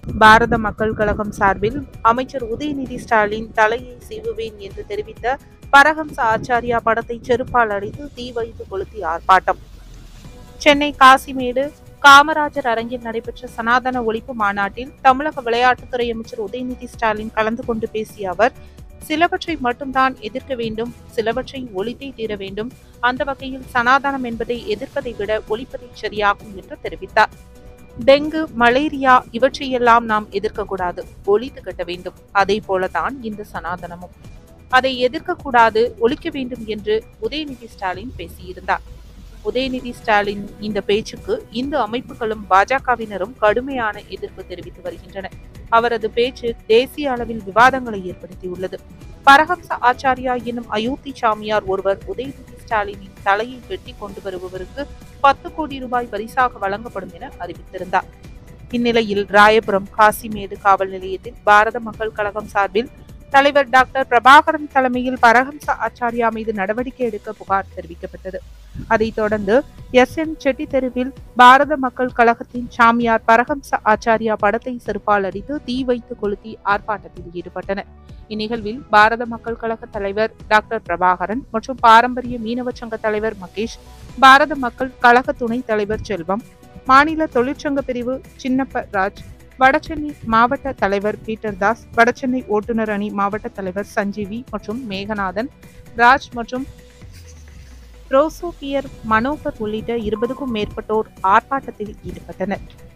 பாரத மக்கள் கழகம் சார்பில் அமைச்சர் உதயநிதி ஸ்டாலின் தலையை சீவுவேன் என்று தெரிவித்த பரஹம்ச ஆச்சாரியா படத்தை செருப்பால் அடித்து தீ வைத்து கொளுத்தி ஆர்ப்பாட்டம் சென்னை காசிமேடு காமராஜர் அரங்கில் நடைபெற்ற சனாதன ஒழிப்பு மாநாட்டில் தமிழக விளையாட்டுத்துறை அமைச்சர் உதயநிதி ஸ்டாலின் கலந்து கொண்டு பேசிய அவர் சிலவற்றை மட்டும்தான் எதிர்க்க வேண்டும் சிலவற்றை ஒழித்தே தீர வேண்டும் அந்த வகையில் சனாதனம் என்பதை எதிர்ப்பதை விட ஒழிப்பதை சரியாகும் என்று தெரிவித்தார் டெங்கு மலேரியா இவற்றையெல்லாம் நாம் எதிர்க்கக்கூடாது ஒழித்து கட்ட வேண்டும் அதே போலதான் இந்த சனாதனமும் அதை எதிர்க்கக்கூடாது ஒழிக்க வேண்டும் என்று உதயநிதி ஸ்டாலின் பேசியிருந்தார் உதயநிதி ஸ்டாலின் இந்த பேச்சுக்கு இந்து அமைப்புகளும் பாஜகவினரும் கடுமையான எதிர்ப்பு தெரிவித்து வருகின்றனர் அவரது பேச்சு தேசிய அளவில் விவாதங்களை ஏற்படுத்தியுள்ளது பரஹம்ச ஆச்சாரியா என்னும் அயோத்தி சாமியார் ஒருவர் உதயநிதி ஸ்டாலினின் தலையை வெட்டி கொண்டு வருபவருக்கு பத்து கோடி ரூபாய் பரிசாக வழங்கப்படும் என அறிவித்திருந்தார் இந்நிலையில் ராயபுரம் காசிமேடு காவல் நிலையத்தில் பாரத மக்கள் கழகம் சார்பில் தலைவர் டாக்டர் பிரபாகரன் தலைமையில் பரஹம்ச ஆச்சாரியா மீது நடவடிக்கை எடுக்க புகார் தெரிவிக்கப்பட்டது அதைத் தொடர்ந்து எஸ் என் செட்டி தெருவில் பாரத மக்கள் கழகத்தின் சாமியார் பரஹம்ச ஆச்சாரியா படத்தை செருப்பால் அடித்து தீ வைத்து கொளுத்தி ஆர்ப்பாட்டத்தில் ஈடுபட்டனர் இந்நிகழ்வில் பாரத மக்கள் கழக தலைவர் டாக்டர் பிரபாகரன் மற்றும் பாரம்பரிய மீனவ சங்க தலைவர் மகேஷ் பாரத மக்கள் கழக துணைத் தலைவர் செல்வம் மாநில தொழிற்சங்க பிரிவு சின்னப்ப ராஜ் வடசென்னை மாவட்ட தலைவர் பீட்டர் தாஸ் வடசென்னை ஓட்டுநர் அணி மாவட்ட தலைவர் சஞ்சீவி மற்றும் மேகநாதன் ராஜ் மற்றும் ரோசோபியர் மனோகர் உள்ளிட்ட இருபதுக்கும் மேற்பட்டோர் ஆர்ப்பாட்டத்தில் ஈடுபட்டனர்